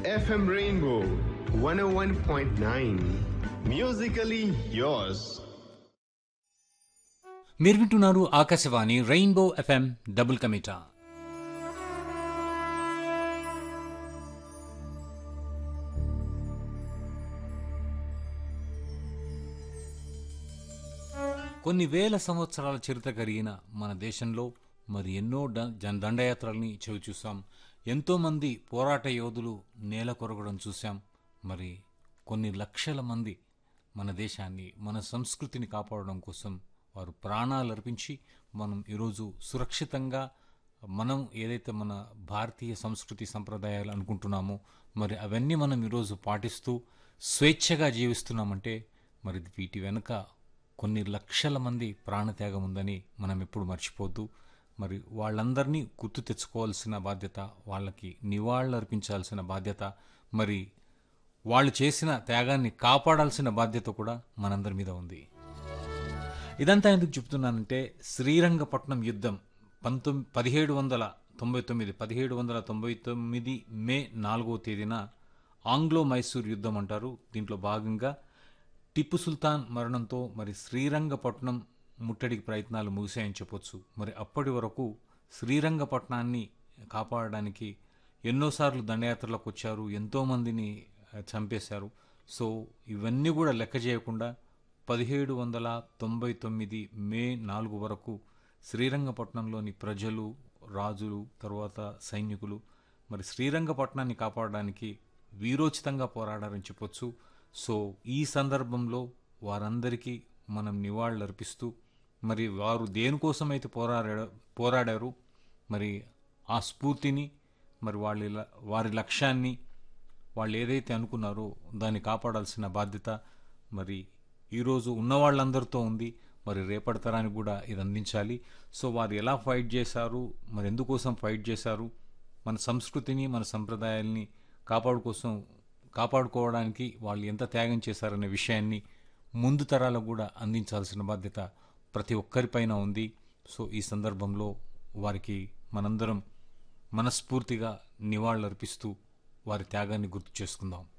FM Rainbow 101.9. Musically yours. మీరు వింటున్నారు Akashvani rainbow FM double కమిటా కొన్ని వేల సంవత్సరాల చరిత్ర కలిగిన మన దేశంలో మరి ఎన్నో ద- జన దండయాత్రల్ని చెవి చూసాం ఎంతోమంది పోరాట యోధులు నేల కొరగడం చూసాం మరి కొన్ని లక్షల మంది మన దేశాన్ని మన సంస్కృతిని కాపాడడం కోసం వారు ప్రాణాలు అర్పించి మనం ఈరోజు సురక్షితంగా మనం ఏదైతే మన భారతీయ సంస్కృతి సంప్రదాయాలు అనుకుంటున్నామో మరి అవన్నీ మనం ఈరోజు పాటిస్తూ స్వేచ్ఛగా జీవిస్తున్నామంటే మరి వీటి వెనుక కొన్ని లక్షల మంది ప్రాణత్యాగం ఉందని మనం ఎప్పుడు మర్చిపోద్దు మరి వాళ్ళందరినీ గుర్తు తెచ్చుకోవాల్సిన బాధ్యత వాళ్ళకి నివాళులు అర్పించాల్సిన బాధ్యత మరి వాళ్ళు చేసిన త్యాగాన్ని కాపాడాల్సిన బాధ్యత కూడా మనందరి మీద ఉంది ఇదంతా ఎందుకు చెప్తున్నానంటే శ్రీరంగపట్నం యుద్ధం పంతొమ్మిది పదిహేడు వందల తొంభై తొమ్మిది పదిహేడు వందల తొంభై తొమ్మిది మే నాలుగో తేదీన ఆంగ్లో మైసూర్ యుద్ధం అంటారు దీంట్లో భాగంగా టిప్పు సుల్తాన్ మరణంతో మరి శ్రీరంగపట్నం ముట్టడికి ప్రయత్నాలు ముగిశాయని చెప్పొచ్చు మరి అప్పటి వరకు శ్రీరంగపట్నాన్ని కాపాడడానికి ఎన్నోసార్లు దండయాత్రలకు వచ్చారు ఎంతోమందిని ఆ, చంపేశారు సో ఇవన్నీ కూడా లెక్క చేయకుండా పదిహేడు వందల తొంభై తొమ్మిది మే నాలుగు వరకు శ్రీరంగపట్నంలోని ప్రజలు రాజులు తర్వాత సైనికులు మరి శ్రీరంగపట్నాన్ని కాపాడడానికి వీరోచితంగా పోరాడారని చెప్పొచ్చు సో ఈ సందర్భంలో వారందరికీ మనం నివాళులర్పిస్తూ మరి వారు దేనికోసమైతే పోరాడా పోరాడారు మరి ఆ స్ఫూర్తిని మరి వాళ్ళ వారి లక్ష్యాన్ని వాళ్ళు ఏదైతే అనుకున్నారో దాన్ని కాపాడాల్సిన బాధ్యత మరి ఈరోజు ఉన్న వాళ్ళందరితో ఉంది మరి రేపటి తరానికి కూడా ఇది అందించాలి సో వారు ఎలా ఫైట్ చేశారు మరి ఎందుకోసం ఫైట్ చేశారు మన సంస్కృతిని మన సంప్రదాయాల్ని కాపాడుకోసం కాపాడుకోవడానికి వాళ్ళు ఎంత త్యాగం చేశారనే విషయాన్ని ముందు తరాలకు కూడా అందించాల్సిన బాధ్యత ప్రతి ఒక్కరిపైన ఉంది సో ఈ సందర్భంలో వారికి మనందరం మనస్ఫూర్తిగా నివాళులర్పిస్తూ వారి త్యాగాన్ని గుర్తు చేసుకుందాం